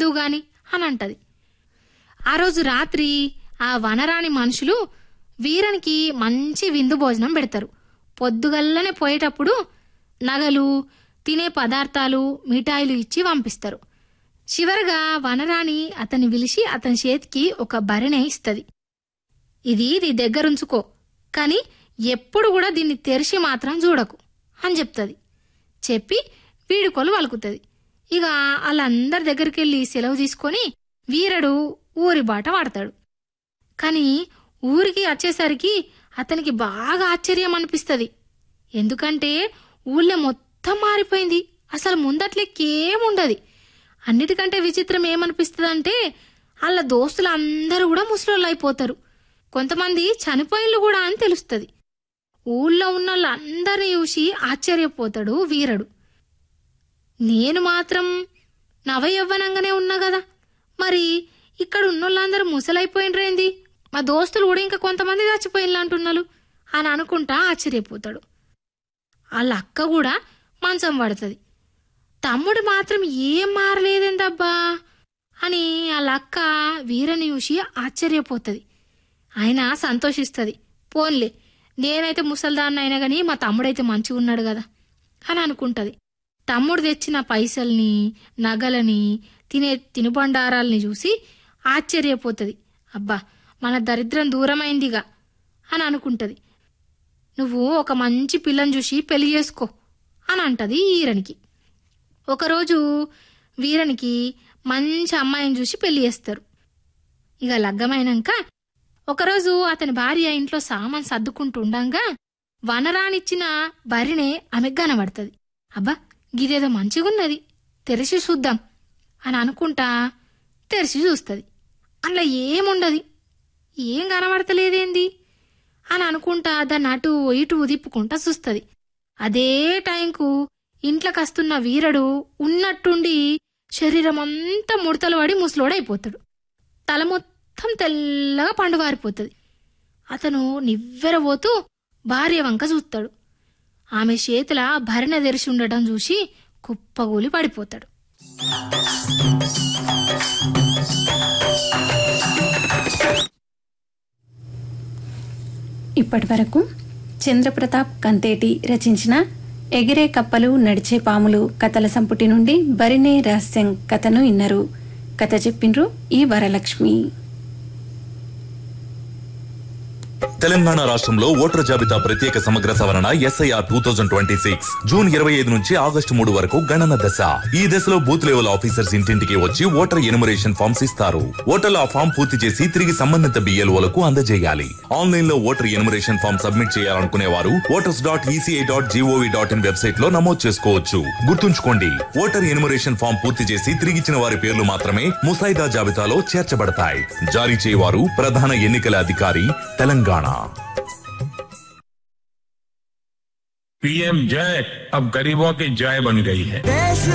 వెళ్దు గాని అని అంటది ఆ రోజు రాత్రి ఆ వనరాని మనుషులు వీరనికి మంచి విందు భోజనం పెడతారు పొద్దుగల్లనే పోయేటప్పుడు నగలు తినే పదార్థాలు మిఠాయిలు ఇచ్చి పంపిస్తారు చివరగా వనరాణి అతన్ని పిలిచి అతని చేతికి ఒక బరిణె ఇస్తది ఇది నీ దగ్గరుంచుకో కానీ ఎప్పుడు కూడా దీన్ని తెరిచి మాత్రం చూడకు అని చెప్తుంది చెప్పి వీడుకోలు వలుకుతుంది ఇక వాళ్ళందరి దగ్గరికి వెళ్ళి సెలవు తీసుకొని వీరడు ఊరి బాట వాడతాడు కానీ ఊరికి వచ్చేసరికి అతనికి బాగా ఆశ్చర్యం అనిపిస్తుంది ఎందుకంటే ఊళ్ళో మొత్తం మారిపోయింది అసలు ముందట్లెక్కేముండదు అన్నిటికంటే విచిత్రం ఏమనిపిస్తుందంటే వాళ్ళ దోస్తులు అందరూ కూడా ముసలోళ్ళు అయిపోతారు కొంతమంది చనిపోయిన్లు కూడా అని తెలుస్తుంది ఊళ్ళో ఉన్న వాళ్ళందరినీ చూసి ఆశ్చర్యపోతాడు వీరడు నేను మాత్రం నవయవ్వనంగానే ఉన్నా కదా మరి ఇక్కడ ఉన్నోళ్ళందరూ ముసలైపోయినరేంది మా దోస్తులు కూడా ఇంకా కొంతమంది చచ్చిపోయిన్లు అంటున్నారు అని అనుకుంటా ఆశ్చర్యపోతాడు వాళ్ళ అక్క కూడా మంచం పడుతుంది తమ్ముడు మాత్రం ఏం మారలేదేందబ్బా అని వాళ్ళ అక్క వీరని చూసి ఆశ్చర్యపోతుంది ఆయన సంతోషిస్తుంది పోన్లే నేనైతే ముసల్దాన్ని అయినా గాని మా తమ్ముడైతే మంచిగా ఉన్నాడు కదా అని అనుకుంటది తమ్ముడు తెచ్చిన పైసల్ని నగలని తినే తినుబండారాల్ని చూసి ఆశ్చర్యపోతుంది అబ్బా మన దరిద్రం దూరమైందిగా అని అనుకుంటది నువ్వు ఒక మంచి పిల్లని చూసి పెళ్లి చేసుకో అని అంటది ఈరనికి ఒకరోజు వీరనికి మంచి అమ్మాయిని చూసి పెళ్లి చేస్తారు ఇక లగ్గమైనాక ఒకరోజు అతని భార్య ఇంట్లో సామాన్ సర్దుకుంటుండగా వనరానిచ్చిన బరినే ఆమెకు కనబడుతుంది అబ్బా గిదేదో మంచిగున్నది తెరిచి చూద్దాం అని అనుకుంటా తెరిచి చూస్తుంది అందులో ఏముండదు ఏం కనబడతలేదేంది అని అనుకుంటా దాన్ని అటు ఇటు ఉదిప్పుకుంటా చూస్తుంది అదే టైంకు ఇంట్లోకి వస్తున్న వీరడు ఉన్నట్టుండి శరీరం అంతా ముడతలు పడి ముసలోడైపోతాడు తల మొత్తం తెల్లగా పండుగారిపోతుంది అతను నివ్వెరబోతూ భార్య వంక చూస్తాడు ఆమె చేతుల భరణ తెరిచి ఉండటం చూసి కుప్పగూలి పడిపోతాడు ఇప్పటి వరకు చంద్రప్రతాప్ కంతేటి రచించిన ఎగిరే కప్పలు నడిచే పాములు కథల సంపుటి నుండి బరినే రహస్యం కథను విన్నారు కథ చెప్పిండ్రు ఈ వరలక్ష్మి తెలంగాణ రాష్ట్రంలో ఓటర్ జాబితా ప్రత్యేక సమగ్ర సవరణ SIR two thousand twenty six June ఇరవై ఐదు నుంచి ఆగస్టు మూడు వరకు గణన దశ ఈ దశలో బూత్ లెవెల్ ఆఫీసర్స్ ఇంటింటికి వచ్చి ఓటర్ ఎనుమరేషన్ ఫామ్స్ ఇస్తారు ఓటర్లు ఆ ఫామ్ పూర్తి చేసి తిరిగి సంబంధిత బిఎల్ఓలకు అందజేయాలి ఆన్లైన్ లో ఓటర్ ఎనుమరేషన్ ఫామ్ సబ్మిట్ చేయాలనుకునే వారు voters dot ECI dot GOV dot in website లో నమోదు చేసుకోవచ్చు గుర్తుంచుకోండి ఓటర్ ఎనుమరేషన్ ఫామ్ పూర్తి చేసి తిరిగిచ్చిన వారి పేర్లు మాత్రమే ముసాయిదా జాబితాలో చేర్చబడతాయి జారీ చేయవారు ప్రధాన ఎన్నికల అధికారి తెలంగాణ पीएम जय अब गरीबों की जय बन गई है